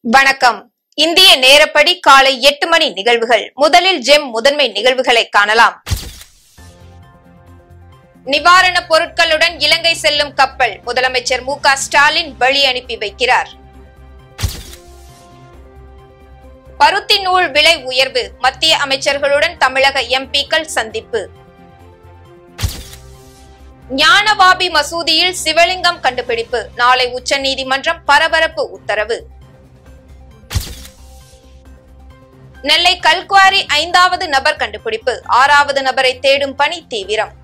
வணக்கம் இந்திய நேரப்படி காலை எட்டு மணி நிகழ்வுகள் முதலில் ஜெம் முதன்மை நிகழ்வுகளை காணலாம் நிவாரணப் பொருட்களுடன் இலங்கை செல்லும் கப்பல் முதலமைச்சர் மு க ஸ்டாலின் வழி அனுப்பி வைக்கிறார் பருத்தி நூல் விலை உயர்வு மத்திய அமைச்சர்களுடன் தமிழக எம்பிக்கள் சந்திப்பு ஞானவாபி மசூதியில் சிவலிங்கம் கண்டுபிடிப்பு நாளை உச்சநீதிமன்றம் பரபரப்பு உத்தரவு நெல்லை கல்குவாரி ஐந்தாவது நபர் கண்டுபிடிப்பு ஆறாவது நபரை தேடும் பணி தீவிரம்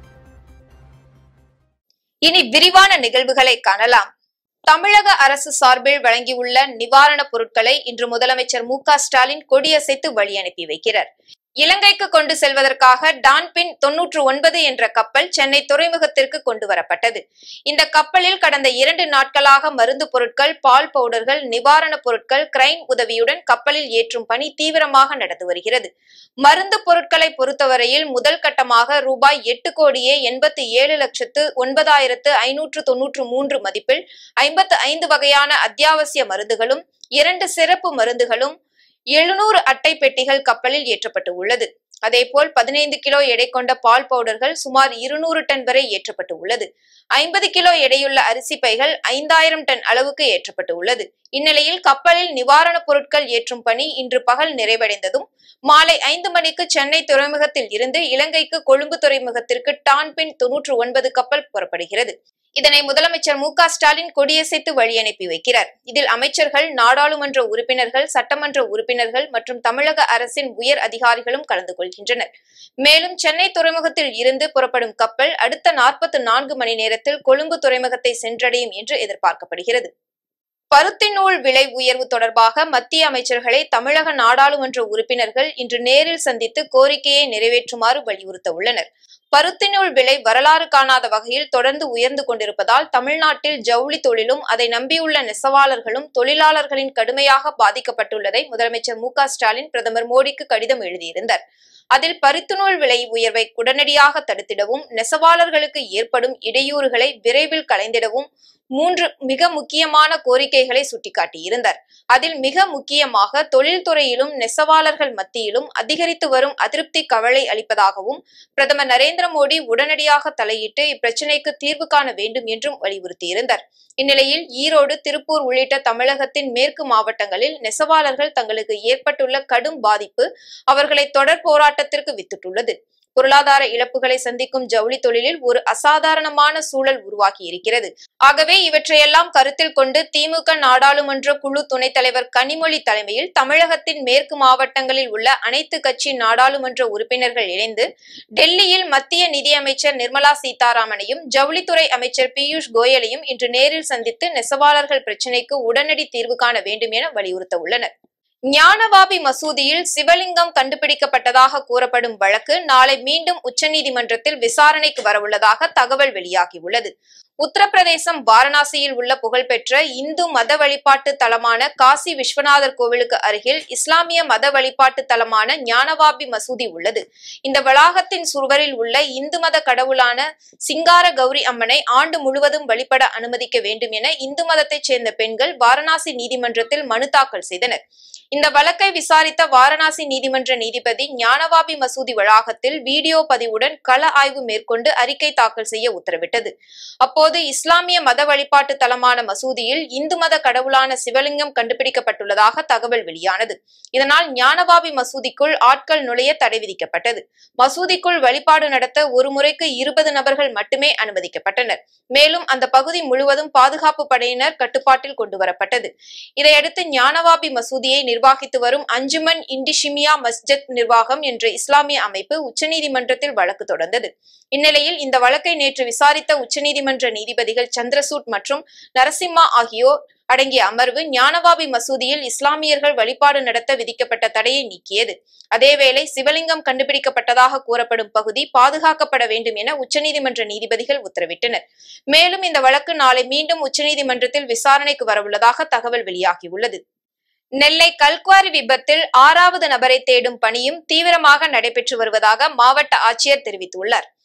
இனி விரிவான நிகழ்வுகளை காணலாம் தமிழக அரசு சார்பில் வழங்கியுள்ள நிவாரணப் பொருட்களை இன்று முதலமைச்சர் மு க ஸ்டாலின் கொடியசைத்து வழி அனுப்பி வைக்கிறார் இலங்கைக்கு கொண்டு செல்வதற்காக டான்பின் தொன்னூற்று ஒன்பது என்ற கப்பல் சென்னை துறைமுகத்திற்கு கொண்டு வரப்பட்டது இந்த கப்பலில் கடந்த இரண்டு நாட்களாக மருந்து பொருட்கள் பால் பவுடர்கள் நிவாரணப் பொருட்கள் கிரைன் உதவியுடன் கப்பலில் ஏற்றும் பணி தீவிரமாக நடந்து வருகிறது மருந்து பொருட்களை பொறுத்தவரையில் முதல் கட்டமாக ரூபாய் எட்டு கோடியே எண்பத்தி ஏழு லட்சத்து ஒன்பதாயிரத்து ஐநூற்று தொன்னூற்று மூன்று மதிப்பில் ஐம்பத்து ஐந்து வகையான அத்தியாவசிய மருந்துகளும் இரண்டு சிறப்பு மருந்துகளும் எழுநூறு அட்டை பெட்டிகள் கப்பலில் ஏற்றப்பட்டு உள்ளது அதேபோல் பதினைந்து கிலோ எடை கொண்ட பால் பவுடர்கள் சுமார் இருநூறு டன் வரை ஏற்றப்பட்டு உள்ளது ஐம்பது கிலோ எடையுள்ள அரிசி பைகள் ஐந்தாயிரம் டன் அளவுக்கு ஏற்றப்பட்டு உள்ளது இந்நிலையில் கப்பலில் நிவாரணப் பொருட்கள் ஏற்றும் பணி இன்று பகல் நிறைவடைந்ததும் மாலை ஐந்து மணிக்கு சென்னை துறைமுகத்தில் இருந்து இலங்கைக்கு கொழும்பு துறைமுகத்திற்கு டான்பின் தொன்னூற்று ஒன்பது கப்பல் புறப்படுகிறது இதனை முதலமைச்சர் மு க ஸ்டாலின் கொடியசைத்து வழி அனுப்பி வைக்கிறார் இதில் அமைச்சர்கள் நாடாளுமன்ற உறுப்பினர்கள் சட்டமன்ற உறுப்பினர்கள் மற்றும் தமிழக அரசின் உயர் அதிகாரிகளும் கலந்து கொள்கின்றனர் மேலும் சென்னை துறைமுகத்தில் இருந்து புறப்படும் கப்பல் அடுத்த நாற்பத்தி நான்கு மணி நேரத்தில் கொழும்பு துறைமுகத்தை சென்றடையும் என்று எதிர்பார்க்கப்படுகிறது பருத்தி நூல் விலை உயர்வு தொடர்பாக மத்திய அமைச்சர்களை தமிழக நாடாளுமன்ற உறுப்பினர்கள் இன்று நேரில் சந்தித்து கோரிக்கையை நிறைவேற்றுமாறு வலியுறுத்த உள்ளனர் பருத்தி நூல் விலை வரலாறு காணாத வகையில் தொடர்ந்து உயர்ந்து கொண்டிருப்பதால் தமிழ்நாட்டில் ஜவுளி தொழிலும் அதை நம்பியுள்ள நெசவாளர்களும் தொழிலாளர்களின் கடுமையாக பாதிக்கப்பட்டுள்ளதை முதலமைச்சர் மு க ஸ்டாலின் பிரதமர் மோடிக்கு கடிதம் எழுதியிருந்தார் அதில் பருத்திநூல் விலை உயர்வை உடனடியாக தடுத்திடவும் நெசவாளர்களுக்கு ஏற்படும் இடையூறுகளை விரைவில் களைந்திடவும் மூன்று மிக முக்கியமான கோரிக்கைகளை சுட்டிக்காட்டியிருந்தார் அதில் மிக முக்கியமாக தொழில்துறையிலும் நெசவாளர்கள் மத்தியிலும் அதிகரித்து வரும் அதிருப்தி கவலை அளிப்பதாகவும் பிரதமர் நரேந்திர மோடி உடனடியாக தலையிட்டு இப்பிரச்சினைக்கு தீர்வு காண வேண்டும் என்றும் வலியுறுத்தியிருந்தார் இந்நிலையில் ஈரோடு திருப்பூர் உள்ளிட்ட தமிழகத்தின் மேற்கு மாவட்டங்களில் நெசவாளர்கள் தங்களுக்கு ஏற்பட்டுள்ள கடும் பாதிப்பு அவர்களை தொடர் போராட்டத்திற்கு வித்திட்டுள்ளது பொருளாதார இழப்புகளை சந்திக்கும் ஜவுளி தொழிலில் ஒரு அசாதாரணமான சூழல் உருவாகி இருக்கிறது ஆகவே இவற்றையெல்லாம் கருத்தில் கொண்டு திமுக நாடாளுமன்ற குழு துணைத் தலைவர் கனிமொழி தலைமையில் தமிழகத்தின் மேற்கு மாவட்டங்களில் உள்ள அனைத்து கட்சி நாடாளுமன்ற உறுப்பினர்கள் இணைந்து டெல்லியில் மத்திய நிதியமைச்சர் நிர்மலா சீதாராமனையும் ஜவுளித்துறை அமைச்சர் பியூஷ் கோயலையும் இன்று நேரில் சந்தித்து நெசவாளர்கள் பிரச்சினைக்கு உடனடி தீர்வு காண வேண்டும் என வலியுறுத்த உள்ளனர் ஞானவாபி மசூதியில் சிவலிங்கம் கண்டுபிடிக்கப்பட்டதாக கூறப்படும் வழக்கு நாளை மீண்டும் உச்சநீதிமன்றத்தில் விசாரணைக்கு வரவுள்ளதாக தகவல் வெளியாகியுள்ளது உத்தரப்பிரதேசம் வாரணாசியில் உள்ள புகழ்பெற்ற இந்து மத வழிபாட்டு தலமான காசி விஸ்வநாதர் கோவிலுக்கு அருகில் இஸ்லாமிய மத வழிபாட்டு தலமான ஞானவாபி மசூதி உள்ளது இந்த வளாகத்தின் சுவரில் உள்ள இந்து மத கடவுளான சிங்கார கௌரி அம்மனை ஆண்டு முழுவதும் வழிபட அனுமதிக்க வேண்டும் என இந்து மதத்தைச் சேர்ந்த பெண்கள் வாரணாசி நீதிமன்றத்தில் மனு தாக்கல் செய்தனர் இந்த வழக்கை விசாரித்த வாரணாசி நீதிமன்ற நீதிபதி ஞானவாபி மசூதி வளாகத்தில் வீடியோ பதிவுடன் கள ஆய்வு மேற்கொண்டு அறிக்கை தாக்கல் செய்ய உத்தரவிட்டது அப்போது இஸ்லாமிய மத வழிபாட்டு தலமான மசூதியில் இந்து மத கடவுளான சிவலிங்கம் கண்டுபிடிக்கப்பட்டுள்ளதாக தகவல் வெளியானது இதனால் ஞானவாபி மசூதிக்குள் ஆட்கள் நுழைய தடை விதிக்கப்பட்டது மசூதிக்குள் வழிபாடு நடத்த ஒரு முறைக்கு இருபது நபர்கள் மட்டுமே அனுமதிக்கப்பட்டனர் மேலும் அந்த பகுதி முழுவதும் பாதுகாப்பு படையினர் கட்டுப்பாட்டில் கொண்டு வரப்பட்டது இதையடுத்து ஞானவாபி மசூதியை நிர்வாகித்து வரும் அஞ்சுமன் இண்டிஷிமியா மஸ்ஜித் நிர்வாகம் என்ற இஸ்லாமிய அமைப்பு உச்சநீதிமன்றத்தில் வழக்கு தொடர்ந்தது இந்நிலையில் இந்த வழக்கை நேற்று விசாரித்த உச்சநீதிமன்ற நீதிபதிகள் சந்திரசூட் மற்றும் நரசிம்மா ஆகியோர் அடங்கிய அமர்வு ஞானவாபி மசூதியில் இஸ்லாமியர்கள் வழிபாடு நடத்த விதிக்கப்பட்ட தடையை நீக்கியது அதேவேளை சிவலிங்கம் கண்டுபிடிக்கப்பட்டதாக கூறப்படும் பகுதி பாதுகாக்கப்பட வேண்டும் என உச்சநீதிமன்ற நீதிபதிகள் உத்தரவிட்டனர் மேலும் இந்த வழக்கு நாளை மீண்டும் உச்சநீதிமன்றத்தில் விசாரணைக்கு வரவுள்ளதாக தகவல் வெளியாகியுள்ளது நெல்லை கல்குவாரி விபத்தில் ஆறாவது நபரை தேடும் பணியும் தீவிரமாக நடைபெற்று வருவதாக மாவட்ட ஆட்சியர் தெரிவித்துள்ளார்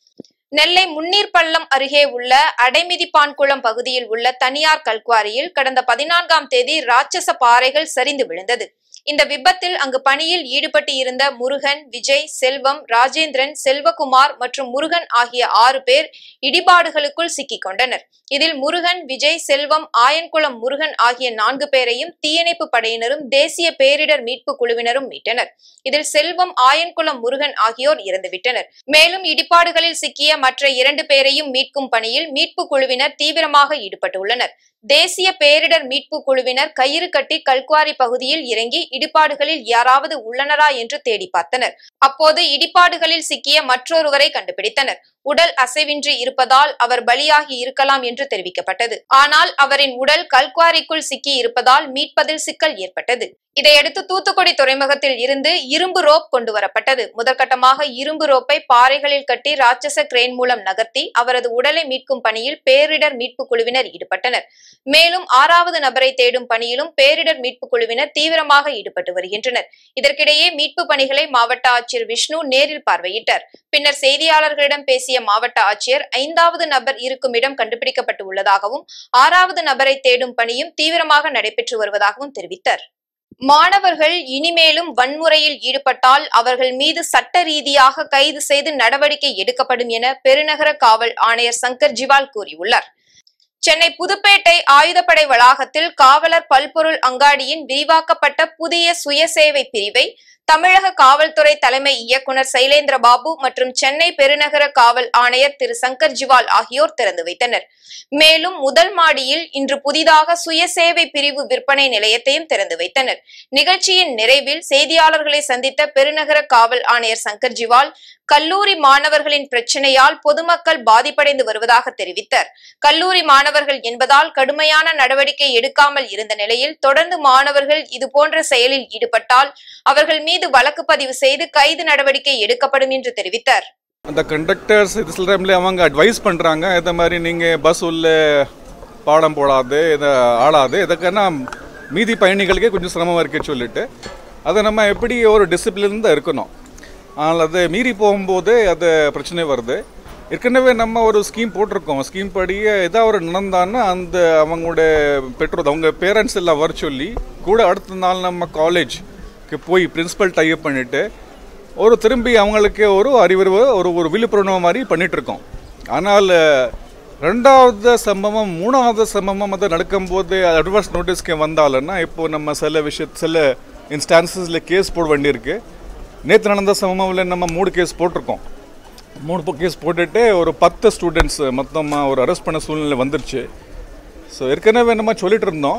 நெல்லை முன்னீர்பள்ளம் அருகே உள்ள அடைமிதிப்பான்குளம் பகுதியில் உள்ள தனியார் கல்குவாரியில் கடந்த பதினான்காம் தேதி ராட்சச பாறைகள் சரிந்து விழுந்தது இந்த விபத்தில் அங்கு பணியில் ஈடுபட்டு இருந்த முருகன் விஜய் செல்வம் ராஜேந்திரன் செல்வகுமார் மற்றும் முருகன் ஆகிய ஆறு பேர் இடிபாடுகளுக்குள் சிக்கிக் கொண்டனர் இதில் முருகன் விஜய் செல்வம் ஆயன்குளம் முருகன் ஆகிய நான்கு பேரையும் தீயணைப்பு படையினரும் தேசிய பேரிடர் மீட்பு குழுவினரும் மீட்டனர் இதில் செல்வம் ஆயன்குளம் முருகன் ஆகியோர் இறந்துவிட்டனர் மேலும் இடிபாடுகளில் சிக்கிய மற்ற இரண்டு பேரையும் மீட்கும் பணியில் மீட்பு குழுவினர் தீவிரமாக ஈடுபட்டுள்ளனர் தேசிய பேரிடர் மீட்பு குழுவினர் கயிறு கட்டி கல்குவாரி பகுதியில் இறங்கி இடிபாடுகளில் யாராவது உள்ளனரா என்று தேடி பார்த்தனர் அப்போது இடிபாடுகளில் சிக்கிய மற்றொருவரை கண்டுபிடித்தனர் உடல் அசைவின்றி இருப்பதால் அவர் பலியாகி இருக்கலாம் என்று தெரிவிக்கப்பட்டது ஆனால் அவரின் உடல் கல்குவாரிக்குள் சிக்கி இருப்பதால் மீட்பதில் சிக்கல் ஏற்பட்டது இதையடுத்து தூத்துக்குடி துறைமுகத்தில் இருந்து இரும்பு ரோப் கொண்டு வரப்பட்டது முதற்கட்டமாக இரும்பு ரோப்பை பாறைகளில் கட்டி ராட்சச கிரேன் மூலம் நகர்த்தி அவரது உடலை மீட்கும் பணியில் பேரிடர் மீட்பு குழுவினர் ஈடுபட்டனர் மேலும் ஆறாவது நபரை தேடும் பணியிலும் பேரிடர் மீட்பு குழுவினர் தீவிரமாக ஈடுபட்டு வருகின்றனர் இதற்கிடையே மீட்பு பணிகளை மாவட்ட ஆட்சியர் விஷ்ணு நேரில் பார்வையிட்டார் பின்னர் செய்தியாளர்களிடம் பேசிய மாவட்ட ஆட்சியர் ஐந்தாவது நபர் இருக்கும் இடம் கண்டுபிடிக்கப்பட்டு உள்ளதாகவும் ஆறாவது நபரை தேடும் பணியும் தீவிரமாக நடைபெற்று வருவதாகவும் தெரிவித்தார் மாணவர்கள் இனிமேலும் வன்முறையில் ஈடுபட்டால் அவர்கள் மீது சட்ட ரீதியாக கைது செய்து நடவடிக்கை எடுக்கப்படும் என பெருநகர காவல் ஆணையர் சங்கர் ஜிவால் கூறியுள்ளார் சென்னை புதுப்பேட்டை ஆயுதப்படை வளாகத்தில் காவலர் பல்பொருள் அங்காடியின் விரிவாக்கப்பட்ட புதிய சுயசேவை பிரிவை தமிழக காவல்துறை தலைமை இயக்குநர் சைலேந்திர பாபு மற்றும் சென்னை பெருநகர காவல் ஆணையர் திரு சங்கர் ஜிவால் ஆகியோர் திறந்து வைத்தனர் மேலும் முதல் மாடியில் இன்று புதிதாக சுயசேவை பிரிவு விற்பனை நிலையத்தையும் திறந்து வைத்தனர் நிகழ்ச்சியின் நிறைவில் செய்தியாளர்களை சந்தித்த பெருநகர காவல் ஆணையர் சங்கர் ஜிவால் கல்லூரி மாணவர்களின் பிரச்சனையால் பொதுமக்கள் பாதிப்படைந்து வருவதாக தெரிவித்தார் கல்லூரி மாணவர்கள் என்பதால் கடுமையான நடவடிக்கை எடுக்காமல் இருந்த நிலையில் தொடர்ந்து மாணவர்கள் இதுபோன்ற செயலில் ஈடுபட்டால் அவர்கள் மீது வழக்கு பதிவு செய்து கைது நடவடிக்கை எடுக்கப்படும் என்று தெரிவித்தார் அந்த கண்டக்டர்ஸ் இது சில டைமில் அவங்க அட்வைஸ் பண்ணுறாங்க இந்த மாதிரி நீங்கள் பஸ் உள்ள பாடம் போடாது இதை ஆளாது இதுக்கான மீதி பயணிகளுக்கே கொஞ்சம் சிரமமாக இருக்கு சொல்லிட்டு அதை நம்ம எப்படி ஒரு டிசிப்ளின் தான் இருக்கணும் ஆனால் அதை மீறி போகும்போது அது பிரச்சனை வருது ஏற்கனவே நம்ம ஒரு ஸ்கீம் போட்டிருக்கோம் ஸ்கீம் படியே ஏதாவது ஒரு நடந்தான்னா அந்த அவங்களோட பெற்றோர் அவங்க பேரண்ட்ஸ் எல்லாம் வர சொல்லி கூட அடுத்த நாள் நம்ம காலேஜ்க்கு போய் பிரின்ஸிபல் டைப் பண்ணிவிட்டு ஒரு திரும்பி அவங்களுக்கு ஒரு அறிவுறுவு ஒரு ஒரு விழிப்புணர்வு மாதிரி பண்ணிட்டு இருக்கோம் ஆனால் ரெண்டாவது சம்பவம் மூணாவது சம்பவம் அது நடக்கும்போது அட்வான்ஸ் நோட்டீஸ்க்கு வந்தாலுன்னா இப்போ நம்ம சில விஷய சில இன்ஸ்டான்சஸில் கேஸ் போட வேண்டியிருக்கு நேற்று நடந்த சம்பவத்தில் நம்ம மூணு கேஸ் போட்டிருக்கோம் மூணு கேஸ் போட்டுட்டு ஒரு பத்து ஸ்டூடெண்ட்ஸ் மொத்தமாக ஒரு அரெஸ்ட் பண்ண சூழ்நிலை வந்துருச்சு ஸோ ஏற்கனவே நம்ம சொல்லிட்டு இருந்தோம்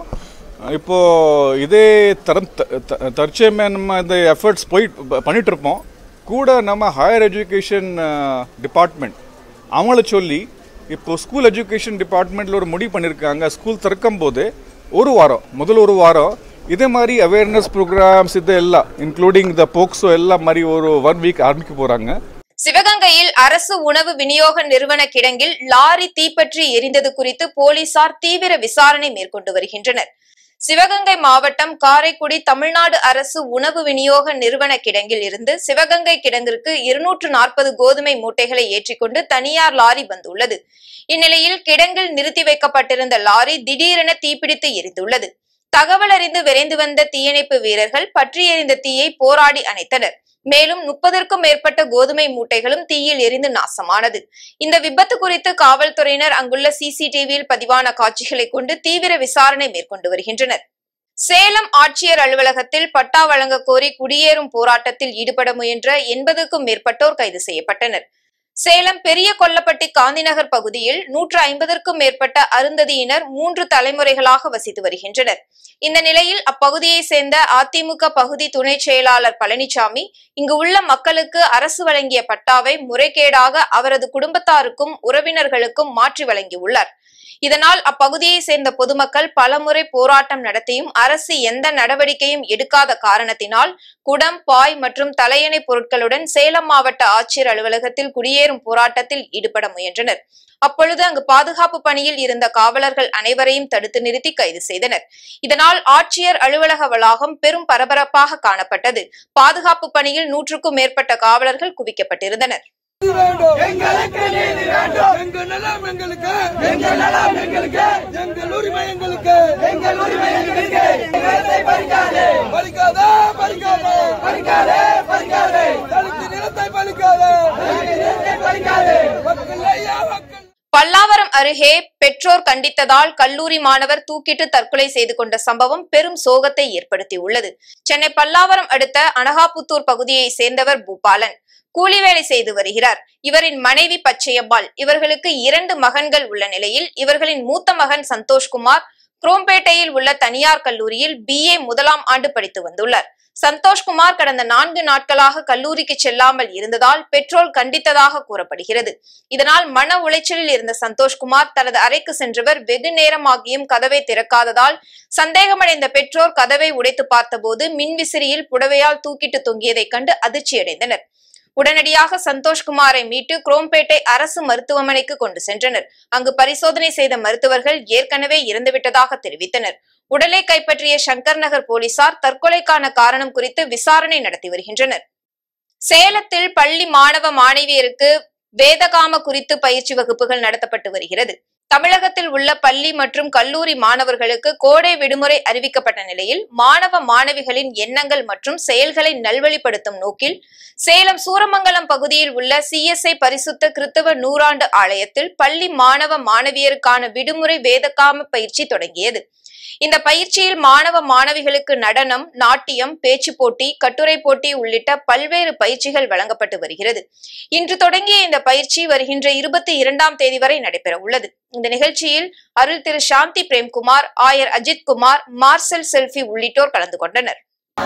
இப்போது இதே தரம் தற்சயமே நம்ம இந்த எஃபர்ட்ஸ் போயிட்டு பண்ணிட்டு இருப்போம் கூட நம்ம ஹையர் எஜுகேஷன் டிபார்ட்மெண்ட் அவங்கள சொல்லி இப்போ ஸ்கூல் எஜுகேஷன் டிபார்ட்மெண்ட்டில் ஒரு முடிவு பண்ணியிருக்காங்க ஸ்கூல் திறக்கும் போது ஒரு வாரம் முதல் ஒரு வாரம் இதே மாதிரி அவேர்னஸ் ப்ரோக்ராம்ஸ் இது எல்லாம் இன்க்ளூடிங் த போக்ஸோ எல்லாம் மாதிரி ஒரு ஒன் வீக் ஆரம்பிக்க போகிறாங்க சிவகங்கையில் அரசு உணவு விநியோக நிறுவன கிடங்கில் லாரி தீப்பற்றி எரிந்தது குறித்து போலீசார் தீவிர விசாரணை மேற்கொண்டு வருகின்றனர் சிவகங்கை மாவட்டம் காரைக்குடி தமிழ்நாடு அரசு உணவு விநியோக நிறுவன கிடங்கில் இருந்து சிவகங்கை கிடங்கிற்கு இருநூற்று நாற்பது கோதுமை மூட்டைகளை ஏற்றிக்கொண்டு தனியார் லாரி வந்துள்ளது இந்நிலையில் கிடங்கில் நிறுத்தி வைக்கப்பட்டிருந்த லாரி திடீரென தீப்பிடித்து எரிந்துள்ளது தகவல் அறிந்து விரைந்து வந்த தீயணைப்பு வீரர்கள் பற்றி எறிந்த தீயை போராடி அணைத்தனர் மேலும் முப்பதற்கும் மேற்பட்ட கோதுமை மூட்டைகளும் தீயில் எரிந்து நாசமானது இந்த விபத்து குறித்து காவல்துறையினர் அங்குள்ள சிசிடிவியில் பதிவான காட்சிகளை கொண்டு தீவிர விசாரணை மேற்கொண்டு வருகின்றனர் சேலம் ஆட்சியர் அலுவலகத்தில் பட்டா வழங்க கோரி குடியேறும் போராட்டத்தில் ஈடுபட முயன்ற எண்பதுக்கும் மேற்பட்டோர் கைது செய்யப்பட்டனர் சேலம் பெரிய கொல்லப்பட்டி காந்திநகர் பகுதியில் நூற்று ஐம்பதற்கும் மேற்பட்ட அருந்ததியினர் மூன்று தலைமுறைகளாக வசித்து வருகின்றனர் இந்த நிலையில் அப்பகுதியை சேர்ந்த அதிமுக பகுதி துணை செயலாளர் பழனிசாமி இங்கு உள்ள மக்களுக்கு அரசு வழங்கிய பட்டாவை முறைகேடாக அவரது குடும்பத்தாருக்கும் உறவினர்களுக்கும் மாற்றி வழங்கியுள்ளார் இதனால் அப்பகுதியை சேர்ந்த பொதுமக்கள் பலமுறை போராட்டம் நடத்தியும் அரசு எந்த நடவடிக்கையும் எடுக்காத காரணத்தினால் குடம் பாய் மற்றும் தலையணை பொருட்களுடன் சேலம் மாவட்ட ஆட்சியர் அலுவலகத்தில் குடியேறும் போராட்டத்தில் ஈடுபட முயன்றனர் அப்பொழுது அங்கு பாதுகாப்பு பணியில் இருந்த காவலர்கள் அனைவரையும் தடுத்து நிறுத்தி கைது செய்தனர் இதனால் ஆட்சியர் அலுவலக வளாகம் பெரும் பரபரப்பாக காணப்பட்டது பாதுகாப்பு பணியில் நூற்றுக்கும் மேற்பட்ட காவலர்கள் குவிக்கப்பட்டிருந்தனர் வேண்டும் எங்களுக்கு நீதி வேண்டும் எங்கள் நலம் எங்களுக்கு எங்கள் நலம் எங்களுக்கு எங்கள் உரிமை எங்களுக்கு எங்கள் உரிமை எங்களுக்கு நிலத்தை பறிக்காதே பறிக்காதே பறிக்காதே பறிக்காதே பறிக்காதே தலித்து நிலத்தை பறிக்காதே நிலத்தை பறிக்காதே மக்கள் ஐயா மக்கள் பல்லாவரம் அருகே பெற்றோர் கண்டித்ததால் கல்லூரி மாணவர் தூக்கிட்டு தற்கொலை செய்து கொண்ட சம்பவம் பெரும் சோகத்தை ஏற்படுத்தியுள்ளது சென்னை பல்லாவரம் அடுத்த அனகாபுத்தூர் பகுதியை சேர்ந்தவர் பூபாலன் கூலி வேலை செய்து வருகிறார் இவரின் மனைவி பச்சையம்மாள் இவர்களுக்கு இரண்டு மகன்கள் உள்ள நிலையில் இவர்களின் மூத்த மகன் சந்தோஷ்குமார் குரோம்பேட்டையில் உள்ள தனியார் கல்லூரியில் பிஏ முதலாம் ஆண்டு படித்து வந்துள்ளார் சந்தோஷ்குமார் கடந்த நான்கு நாட்களாக கல்லூரிக்கு செல்லாமல் இருந்ததால் பெற்றோர் கண்டித்ததாக கூறப்படுகிறது இதனால் மன உளைச்சலில் இருந்த சந்தோஷ்குமார் தனது அறைக்கு சென்றவர் வெகு நேரமாகியும் கதவை திறக்காததால் சந்தேகமடைந்த பெற்றோர் கதவை உடைத்து பார்த்தபோது மின்விசிறியில் புடவையால் தூக்கிட்டு தொங்கியதைக் கண்டு அதிர்ச்சியடைந்தனர் உடனடியாக சந்தோஷ்குமாரை மீட்டு குரோம்பேட்டை அரசு மருத்துவமனைக்கு கொண்டு சென்றனர் அங்கு பரிசோதனை செய்த மருத்துவர்கள் ஏற்கனவே இறந்துவிட்டதாக தெரிவித்தனர் உடலை கைப்பற்றிய சங்கர் நகர் போலீசார் தற்கொலைக்கான காரணம் குறித்து விசாரணை நடத்தி வருகின்றனர் சேலத்தில் பள்ளி மாணவ மாணவியருக்கு வேதகாம குறித்து பயிற்சி வகுப்புகள் நடத்தப்பட்டு வருகிறது தமிழகத்தில் உள்ள பள்ளி மற்றும் கல்லூரி மாணவர்களுக்கு கோடை விடுமுறை அறிவிக்கப்பட்ட நிலையில் மாணவ மாணவிகளின் எண்ணங்கள் மற்றும் செயல்களை நல்வழிப்படுத்தும் நோக்கில் சேலம் சூரமங்கலம் பகுதியில் உள்ள சிஎஸ்ஐ பரிசுத்த கிறித்தவ நூறாண்டு ஆலயத்தில் பள்ளி மாணவ மாணவியருக்கான விடுமுறை வேதகாம பயிற்சி தொடங்கியது இந்த பயிற்சியில் மாணவ மாணவிகளுக்கு நடனம் நாட்டியம் பேச்சு போட்டி கட்டுரை போட்டி உள்ளிட்ட பல்வேறு பயிற்சிகள் வழங்கப்பட்டு வருகிறது இன்று தொடங்கிய இந்த பயிற்சி வருகின்ற இருபத்தி இரண்டாம் தேதி வரை நடைபெற உள்ளது இந்த நிகழ்ச்சியில் அருள் திரு சாந்தி பிரேம்குமார் ஆயர் அஜித் குமார் மார்சல் செல்ஃபி உள்ளிட்டோர் கலந்து கொண்டனர்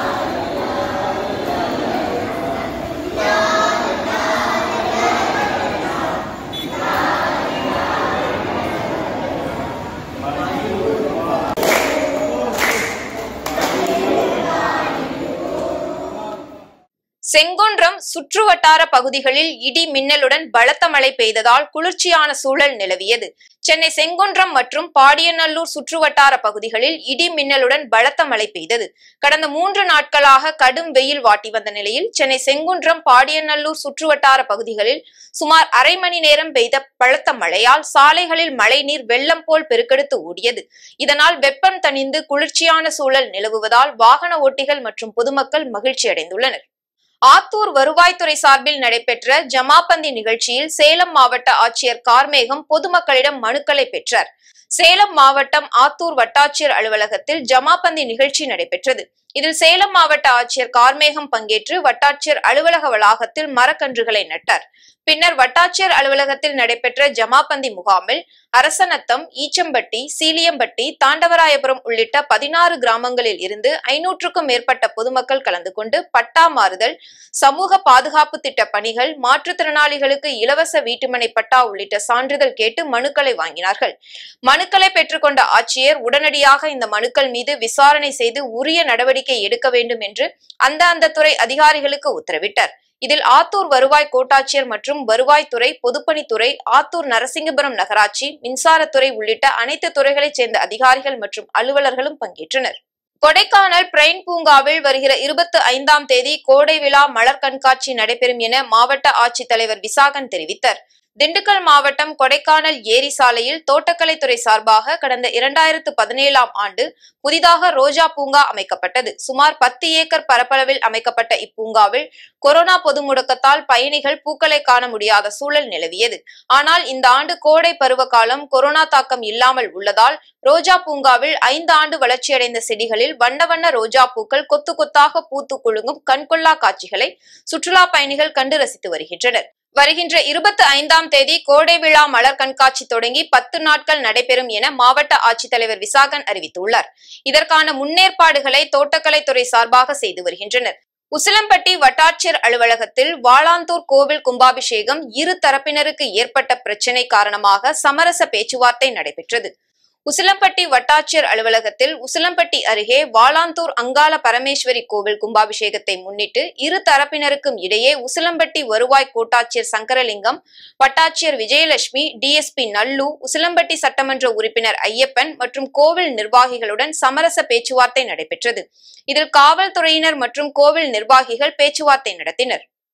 செங்குன்றம் சுற்றுவட்டார பகுதிகளில் இடி மின்னலுடன் பலத்த மழை பெய்ததால் குளிர்ச்சியான சூழல் நிலவியது சென்னை செங்குன்றம் மற்றும் பாடியநல்லூர் சுற்றுவட்டார பகுதிகளில் இடி மின்னலுடன் பலத்த மழை பெய்தது கடந்த மூன்று நாட்களாக கடும் வெயில் வாட்டி வந்த நிலையில் சென்னை செங்குன்றம் பாடியநல்லூர் சுற்றுவட்டார பகுதிகளில் சுமார் அரை மணி நேரம் பெய்த பலத்த மழையால் சாலைகளில் மழைநீர் வெள்ளம் போல் பெருக்கெடுத்து ஓடியது இதனால் வெப்பம் தணிந்து குளிர்ச்சியான சூழல் நிலவுவதால் வாகன ஓட்டிகள் மற்றும் பொதுமக்கள் மகிழ்ச்சி அடைந்துள்ளனர் ஆத்தூர் வருவாய்த்துறை சார்பில் நடைபெற்ற ஜமாபந்தி நிகழ்ச்சியில் சேலம் மாவட்ட ஆட்சியர் கார்மேகம் பொதுமக்களிடம் மனுக்களை பெற்றார் சேலம் மாவட்டம் ஆத்தூர் வட்டாட்சியர் அலுவலகத்தில் ஜமாபந்தி நிகழ்ச்சி நடைபெற்றது இதில் சேலம் மாவட்ட ஆட்சியர் கார்மேகம் பங்கேற்று வட்டாட்சியர் அலுவலக வளாகத்தில் மரக்கன்றுகளை நட்டார் பின்னர் வட்டாட்சியர் அலுவலகத்தில் நடைபெற்ற ஜமாபந்தி முகாமில் அரசநத்தம் ஈச்சம்பட்டி சீலியம்பட்டி தாண்டவராயபுரம் உள்ளிட்ட பதினாறு கிராமங்களில் இருந்து ஐநூற்றுக்கும் மேற்பட்ட பொதுமக்கள் கலந்து கொண்டு பட்டா மாறுதல் சமூக பாதுகாப்பு திட்ட பணிகள் மாற்றுத்திறனாளிகளுக்கு இலவச வீட்டுமனை பட்டா உள்ளிட்ட சான்றிதழ் கேட்டு மனுக்களை வாங்கினார்கள் மனுக்களை பெற்றுக்கொண்ட ஆட்சியர் உடனடியாக இந்த மனுக்கள் மீது விசாரணை செய்து உரிய நடவடிக்கை எடுக்க வேண்டும் என்று அந்த அந்த துறை அதிகாரிகளுக்கு உத்தரவிட்டார் இதில் ஆத்தூர் வருவாய் கோட்டாட்சியர் மற்றும் வருவாய்த்துறை பொதுப்பணித்துறை ஆத்தூர் நரசிங்கபுரம் நகராட்சி மின்சாரத்துறை உள்ளிட்ட அனைத்து துறைகளைச் சேர்ந்த அதிகாரிகள் மற்றும் அலுவலர்களும் பங்கேற்றனர் கொடைக்கானல் பிரைன் பூங்காவில் வருகிற இருபத்தி ஐந்தாம் தேதி கோடை விழா மலர் கண்காட்சி நடைபெறும் என மாவட்ட ஆட்சித்தலைவர் விசாகன் தெரிவித்தார் திண்டுக்கல் மாவட்டம் கொடைக்கானல் ஏரி சாலையில் தோட்டக்கலைத்துறை சார்பாக கடந்த இரண்டாயிரத்து பதினேழாம் ஆண்டு புதிதாக ரோஜா பூங்கா அமைக்கப்பட்டது சுமார் பத்து ஏக்கர் பரப்பளவில் அமைக்கப்பட்ட இப்பூங்காவில் கொரோனா பொது முடக்கத்தால் பயணிகள் பூக்களை காண முடியாத சூழல் நிலவியது ஆனால் இந்த ஆண்டு கோடை பருவ காலம் கொரோனா தாக்கம் இல்லாமல் உள்ளதால் ரோஜா பூங்காவில் ஐந்து ஆண்டு வளர்ச்சியடைந்த செடிகளில் வண்ண வண்ண ரோஜா பூக்கள் கொத்து கொத்தாக பூத்து குலுங்கும் கண்கொள்ளா காட்சிகளை சுற்றுலா பயணிகள் கண்டு ரசித்து வருகின்றனர் வருகின்ற இருபத்தி ஐந்தாம் தேதி கோடை விழா மலர் கண்காட்சி தொடங்கி பத்து நாட்கள் நடைபெறும் என மாவட்ட ஆட்சித்தலைவர் விசாகன் அறிவித்துள்ளார் இதற்கான முன்னேற்பாடுகளை தோட்டக்கலைத்துறை சார்பாக செய்து வருகின்றனர் உசிலம்பட்டி வட்டாட்சியர் அலுவலகத்தில் வாளாந்தூர் கோவில் கும்பாபிஷேகம் இரு தரப்பினருக்கு ஏற்பட்ட பிரச்சினை காரணமாக சமரச பேச்சுவார்த்தை நடைபெற்றது உசிலம்பட்டி வட்டாட்சியர் அலுவலகத்தில் உசிலம்பட்டி அருகே வாளாந்தூர் அங்காள பரமேஸ்வரி கோவில் கும்பாபிஷேகத்தை முன்னிட்டு இரு தரப்பினருக்கும் இடையே உசிலம்பட்டி வருவாய் கோட்டாட்சியர் சங்கரலிங்கம் வட்டாட்சியர் விஜயலட்சுமி டிஎஸ்பி நல்லு உசிலம்பட்டி சட்டமன்ற உறுப்பினர் ஐயப்பன் மற்றும் கோவில் நிர்வாகிகளுடன் சமரச பேச்சுவார்த்தை நடைபெற்றது இதில் காவல்துறையினர் மற்றும் கோவில் நிர்வாகிகள் பேச்சுவார்த்தை நடத்தினர்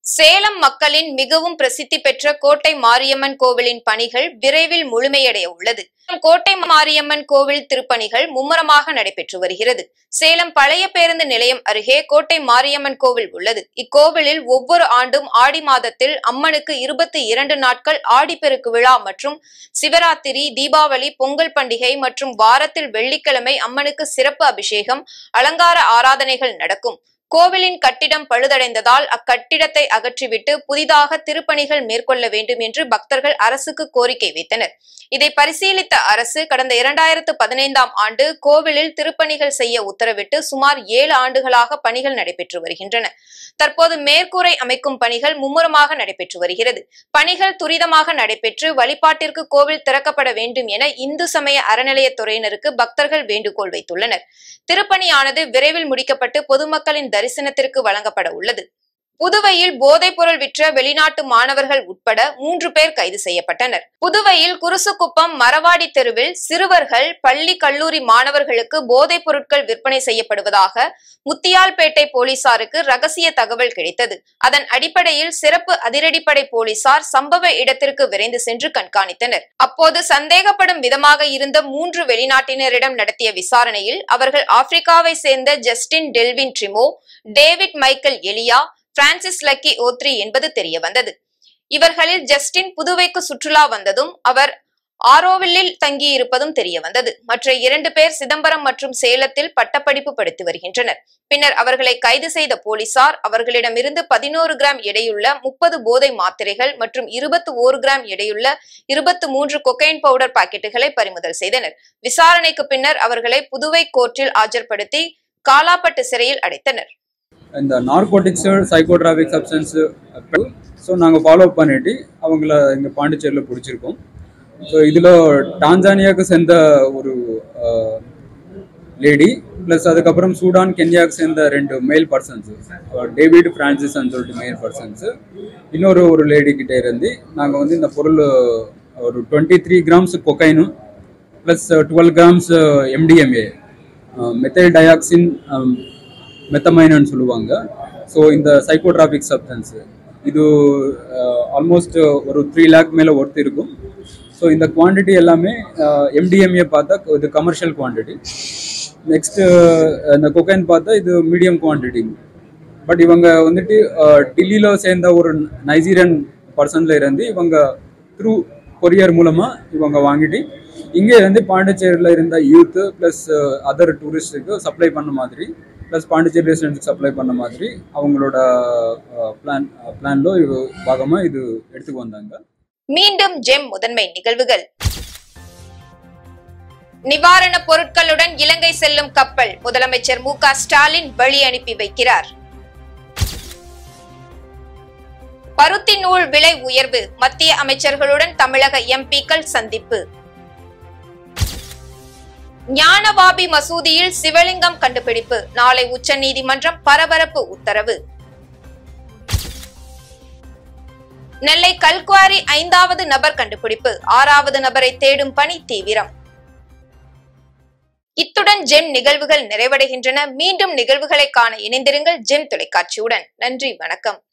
சேலம் மக்களின் மிகவும் பிரசித்தி பெற்ற கோட்டை மாரியம்மன் கோவிலின் பணிகள் விரைவில் முழுமையடைய உள்ளது கோட்டை மாரியம்மன் கோவில் திருப்பணிகள் மும்முரமாக நடைபெற்று வருகிறது சேலம் பழைய பேருந்து நிலையம் அருகே கோட்டை மாரியம்மன் கோவில் உள்ளது இக்கோவிலில் ஒவ்வொரு ஆண்டும் ஆடி மாதத்தில் அம்மனுக்கு இருபத்தி இரண்டு நாட்கள் ஆடிப்பெருக்கு விழா மற்றும் சிவராத்திரி தீபாவளி பொங்கல் பண்டிகை மற்றும் வாரத்தில் வெள்ளிக்கிழமை அம்மனுக்கு சிறப்பு அபிஷேகம் அலங்கார ஆராதனைகள் நடக்கும் கோவிலின் கட்டிடம் பழுதடைந்ததால் அக்கட்டிடத்தை அகற்றிவிட்டு புதிதாக திருப்பணிகள் மேற்கொள்ள வேண்டும் என்று பக்தர்கள் அரசுக்கு கோரிக்கை வைத்தனர் இதை பரிசீலித்த அரசு கடந்த இரண்டாயிரத்து பதினைந்தாம் ஆண்டு கோவிலில் திருப்பணிகள் செய்ய உத்தரவிட்டு சுமார் ஏழு ஆண்டுகளாக பணிகள் நடைபெற்று வருகின்றன தற்போது மேற்கூரை அமைக்கும் பணிகள் மும்முரமாக நடைபெற்று வருகிறது பணிகள் துரிதமாக நடைபெற்று வழிபாட்டிற்கு கோவில் திறக்கப்பட வேண்டும் என இந்து சமய அறநிலையத்துறையினருக்கு பக்தர்கள் வேண்டுகோள் வைத்துள்ளனர் திருப்பணியானது விரைவில் முடிக்கப்பட்டு பொதுமக்களின் தரிசனத்திற்கு வழங்கப்பட உள்ளது புதுவையில் போதைப் பொருள் விற்ற வெளிநாட்டு மாணவர்கள் உட்பட மூன்று பேர் கைது செய்யப்பட்டனர் புதுவையில் குருசுக்குப்பம் மரவாடி தெருவில் சிறுவர்கள் பள்ளி கல்லூரி மாணவர்களுக்கு போதைப் பொருட்கள் விற்பனை செய்யப்படுவதாக முத்தியால்பேட்டை போலீசாருக்கு ரகசிய தகவல் கிடைத்தது அதன் அடிப்படையில் சிறப்பு அதிரடிப்படை போலீசார் சம்பவ இடத்திற்கு விரைந்து சென்று கண்காணித்தனர் அப்போது சந்தேகப்படும் விதமாக இருந்த மூன்று வெளிநாட்டினரிடம் நடத்திய விசாரணையில் அவர்கள் ஆப்பிரிக்காவை சேர்ந்த Justin Delvin Trimo David Michael Elia Francis Lucky Othri என்பது தெரிய வந்தது இவர்களில் ஜஸ்டின் புதுவைக்கு சுற்றுலா வந்ததும் அவர் ஆரோவில்லில் தங்கியிருப்பதும் தெரிய வந்தது மற்ற இரண்டு பேர் சிதம்பரம் மற்றும் சேலத்தில் பட்டப்படிப்பு படித்து வருகின்றனர் பின்னர் அவர்களை கைது செய்த போலீசார் அவர்களிடமிருந்து பதினோரு கிராம் எடையுள்ள முப்பது போதை மாத்திரைகள் மற்றும் இருபத்தி ஓரு கிராம் எடையுள்ள இருபத்தி மூன்று கொக்கைன் பவுடர் பாக்கெட்டுகளை பறிமுதல் செய்தனர் விசாரணைக்கு பின்னர் அவர்களை புதுவை கோர்ட்டில் ஆஜர்படுத்தி காலாப்பட்டு சிறையில் அடைத்தனர் இந்த நார்கோட்டிக்ஸு சைக்கோட்ராபிக் சப்ஸ்டன்ஸு ஸோ நாங்கள் ஃபாலோ பண்ணிட்டு அவங்கள இங்கே பாண்டிச்சேரியில் பிடிச்சிருக்கோம் ஸோ இதில் டான்சானியாவுக்கு சேர்ந்த ஒரு லேடி ப்ளஸ் அதுக்கப்புறம் சூடான் கென்யாவுக்கு சேர்ந்த ரெண்டு மேல் பர்சன்ஸு டேவிட் ஃப்ரான்சிஸ்ன்னு சொல்லிட்டு மேல் பர்சன்ஸு இன்னொரு ஒரு லேடி கிட்டே இருந்து நாங்கள் வந்து இந்த பொருள் ஒரு டுவெண்ட்டி த்ரீ கிராம்ஸ் கொக்கைனும் plus twelve grams MDMA methyl dioxin மெத்தமைனன்னு சொல்லுவாங்க ஸோ இந்த சைக்கோட்ராபிக் சப்டன்ஸு இது ஆல்மோஸ்ட் ஒரு த்ரீ லேக் மேலே ஒர்த் இருக்கும் ஸோ இந்த குவான்டிட்டி எல்லாமே எம்டிஎம்ஏ பார்த்தா இது கமர்ஷியல் குவான்டிட்டி நெக்ஸ்ட்டு இந்த கொக்கைன் பார்த்தா இது மீடியம் குவான்டிட்டி பட் இவங்க வந்துட்டு டெல்லியில் சேர்ந்த ஒரு நைஜீரியன் பர்சனில் இருந்து இவங்க த்ரூ கொரியர் மூலமாக இவங்க வாங்கிட்டு இங்கே இருந்து பாண்டிச்சேரியில் இருந்த யூத்து ப்ளஸ் அதர் டூரிஸ்ட்டுக்கு சப்ளை பண்ண மாதிரி ப்ளஸ் பாண்டிச்சேரி ரெசிடென்ட்ஸுக்கு சப்ளை பண்ண மாதிரி அவங்களோட பிளான் பிளான்ல இது பாகமாக இது எடுத்துக்கு வந்தாங்க மீண்டும் ஜெம் முதன்மை நிகழ்வுகள் நிவாரண பொருட்களுடன் இலங்கை செல்லும் கப்பல் முதலமைச்சர் மு ஸ்டாலின் வழி அனுப்பி வைக்கிறார் பருத்தி நூல் விலை உயர்வு மத்திய அமைச்சர்களுடன் தமிழக எம்பிக்கள் சந்திப்பு ஞானவாபி மசூதியில் சிவலிங்கம் கண்டுபிடிப்பு நாளை உச்சநீதிமன்றம் பரபரப்பு உத்தரவு நெல்லை கல்குவாரி ஐந்தாவது நபர் கண்டுபிடிப்பு ஆறாவது நபரை தேடும் பணி தீவிரம் இத்துடன் ஜெம் நிகழ்வுகள் நிறைவடைகின்றன மீண்டும் நிகழ்வுகளை காண இணைந்திருங்கள் ஜெம் தொலைக்காட்சியுடன் நன்றி வணக்கம்